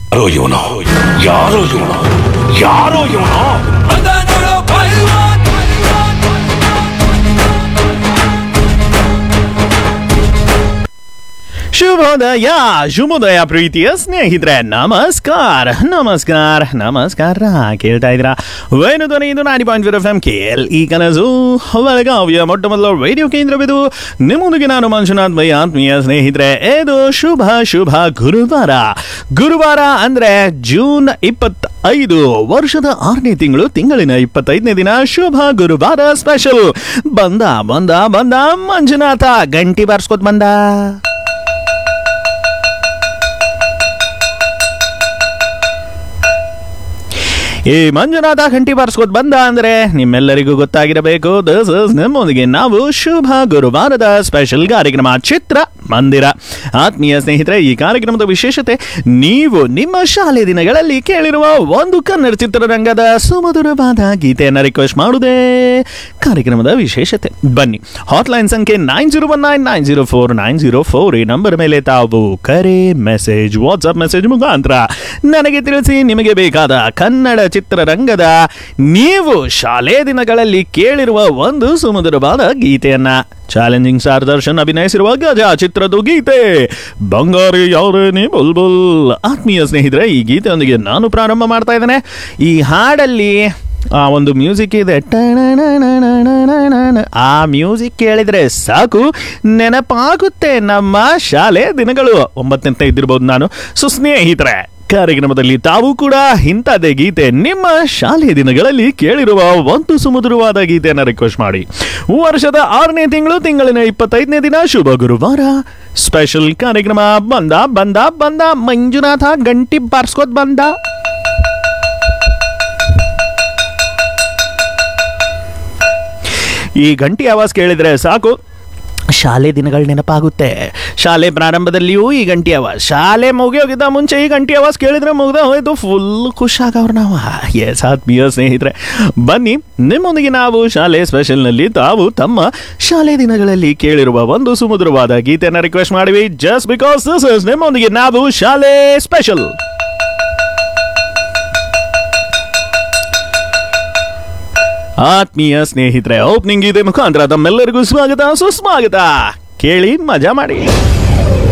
ಯಾರೋ ಇವನು ಯಾರೋ ಇವನು ಯಾರೋ ಇವನು ಶುಭೋದಯ ಶುಭೋದಯ ಪ್ರೀತಿಯ ಸ್ನೇಹಿತರೆ ನಮಸ್ಕಾರ ನಮಸ್ಕಾರ ನಮಸ್ಕಾರ ಕೇಳ್ತಾ ಇದ್ರ ವೇಣು ಧ್ವನಿ ಇದು ನಾಡಿ point four F M K L E ಕನಸು ಬೆಳಗಾವಿಯ ಮೊಟ್ಟ ಮೊದಲ ರೇಡಿಯೋ ಕೇಂದ್ರವಿದು ನಿಮ್ಮೊಂದಿಗೆ ನಾನು ಮಂಜುನಾಥ್ ಬೈ ಆತ್ಮೀಯ ಸ್ನೇಹಿತರೆ ಇದು ಶುಭ ಶುಭ ಗುರುವಾರ ಗುರುವಾರ ಅಂದ್ರೆ ಜೂನ್ ಇಪ್ಪತ್ತೈದು ವರ್ಷದ ಆರನೇ ತಿಂಗಳು ತಿಂಗಳಿನ ಇಪ್ಪತ್ತೈದನೇ ದಿನ ಶುಭ ಗುರುವಾರ ಸ್ಪೆಷಲ್ ಬಂದ ಬಂದ ಬಂದ ಮಂಜುನಾಥ ಗಂಟಿ ಬಾರ್ಸ್ಕೊತ್ ಬಂದ ಈ ಮಂಜುನಾಥ ಗಂಟಿ ಬಾರಿಸ್ಕೊತ್ ಬಂದ ಅಂದ್ರೆ ನಿಮ್ಮೆಲ್ಲರಿಗೂ ಗೊತ್ತಾಗಿರಬೇಕು ದಿಸ್ ಇಸ್ ನಿಮ್ಮೊಂದಿಗೆ ನಾವು ಶುಭ ಗುರುವಾರದ ಸ್ಪೆಷಲ್ ಕಾರ್ಯಕ್ರಮ ಚಿತ್ರ ಮಂದಿರ ಆತ್ಮೀಯ ಸ್ನೇಹಿತರೆ ಈ ಕಾರ್ಯಕ್ರಮದ ವಿಶೇಷತೆ ನೀವು ನಿಮ್ಮ ಶಾಲೆ ದಿನಗಳಲ್ಲಿ ಕೇಳಿರುವ ಒಂದು ಕನ್ನಡ ಚಿತ್ರರಂಗದ ಸುಮಧುರವಾದ ಗೀತೆಯನ್ನು ರಿಕ್ವೆಸ್ಟ್ ಮಾಡುವುದೇ ಕಾರ್ಯಕ್ರಮದ ವಿಶೇಷತೆ ಬನ್ನಿ ಹಾಟ್ಲೈನ್ ಸಂಖ್ಯೆ nine zero one nine nine zero four nine zero four ಈ ನಂಬರ್ ಮೇಲೆ ತಾವು ಕರೆ ಮೆಸೇಜ್ ವಾಟ್ಸಪ್ ಮೆಸೇಜ್ ಮುಖಾಂತರ ನನಗೆ ತಿಳಿಸಿ ನಿಮಗೆ ಬೇಕಾದ ಕನ್ನಡ ಚಿತ್ರರಂಗದ ನೀವು ಶಾಲೆ ದಿನಗಳಲ್ಲಿ ಕೇಳಿರುವ ಒಂದು ಸುಮಧುರವಾದ ಗೀತೆಯನ್ನ ಚಾಲೆಂಜಿಂಗ್ ಸ್ಟಾರ್ ದರ್ಶನ್ ಅಭಿನಯಿಸಿರುವ ಗಜ ಚಿತ್ರದ ಗೀತೆ ಬಂಗಾರಿ ಯಾರೇ ನೀ ಬುಲ್ಬುಲ್ ಆತ್ಮೀಯ ಸ್ನೇಹಿತರೆ ಈ ಗೀತೆಯೊಂದಿಗೆ ನಾನು ಪ್ರಾರಂಭ ಮಾಡ್ತಾ ಇದ್ದೇನೆ ಈ ಹಾಡಲ್ಲಿ ಆ ಒಂದು ಮ್ಯೂಸಿಕ್ ಇದೆ ಟಣಣಣಣಣಣಣಣ. ಆ ಮ್ಯೂಸಿಕ್ ಕೇಳಿದ್ರೆ ಸಾಕು ನೆನಪಾಗುತ್ತೆ ನಮ್ಮ ಶಾಲೆ ದಿನಗಳು ಒಂಬತ್ತನೇ ಇದ್ದಿರ್ಬೋದು ನಾನು ಸೊ ಸ್ನೇಹಿತರೆ ಕಾರ್ಯಕ್ರಮದಲ್ಲಿ ತಾವು ಕೂಡ ಇಂಥದ್ದೇ ಗೀತೆ ನಿಮ್ಮ ಶಾಲೆ ದಿನಗಳಲ್ಲಿ ಕೇಳಿರುವ ಒಂದು ಸುಮಧುರವಾದ ಗೀತೆಯನ್ನು ರಿಕ್ವೆಸ್ಟ್ ಮಾಡಿ ವರ್ಷದ ಆರನೇ ತಿಂಗಳು ತಿಂಗಳಿನ ಇಪ್ಪತ್ತೈದನೇ ದಿನ ಶುಭ ಗುರುವಾರ ಸ್ಪೆಷಲ್ ಕಾರ್ಯಕ್ರಮ ಬಂದ ಬಂದ ಬಂದ ಮಂಜುನಾಥ ಗಂಟಿ ಬಾರ್ಸ್ಕೋತ್ ಬಂದ ಈ ಗಂಟಿ ಆವಾಜ್ ಕೇಳಿದ್ರೆ ಸಾಕು ಶಾಲೆ ದಿನಗಳು ನೆನಪಾಗುತ್ತೆ ಶಾಲೆ ಪ್ರಾರಂಭದಲ್ಲಿಯೂ ಈ ಗಂಟಿ ಆವಾಜ್ ಶಾಲೆ ಮುಗಿಯೋಗಿದ್ದ ಮುಂಚೆ ಈ ಗಂಟಿ ಆವಾಜ್ ಕೇಳಿದ್ರೆ ಮುಗ್ದ ಹೋಯ್ತು ಫುಲ್ ಖುಷಾಗವ್ರು ನಾವು ಎಸ್ ಆತ್ಮೀಯ ಸ್ನೇಹಿತರೆ ಬನ್ನಿ ನಿಮ್ಮೊಂದಿಗೆ ನಾವು ಶಾಲೆ ಸ್ಪೆಷಲ್ನಲ್ಲಿ ತಾವು ತಮ್ಮ ಶಾಲೆ ದಿನಗಳಲ್ಲಿ ಕೇಳಿರುವ ಒಂದು ಸುಮಧುರವಾದ ಗೀತೆಯನ್ನು ರಿಕ್ವೆಸ್ಟ್ ಮಾಡಿವಿ ಜಸ್ಟ್ ಬಿಕಾಸ್ ದಿಸ್ ಇಸ್ ನಿಮ್ಮೊಂದಿಗೆ ನಾವು ಶಾಲೆ ಸ್ಪೆಷಲ್ ಆತ್ಮೀಯ ಸ್ನೇಹಿತರೆ ಓಪನಿಂಗ್ ಇದೆ ಮುಖಾಂತರ ತಮ್ಮೆಲ್ಲರಿಗೂ ಸ್ವಾಗತ ಸುಸ್ವಾಗತ ಕೇಳಿ ಮಜಾ ಮಾಡಿ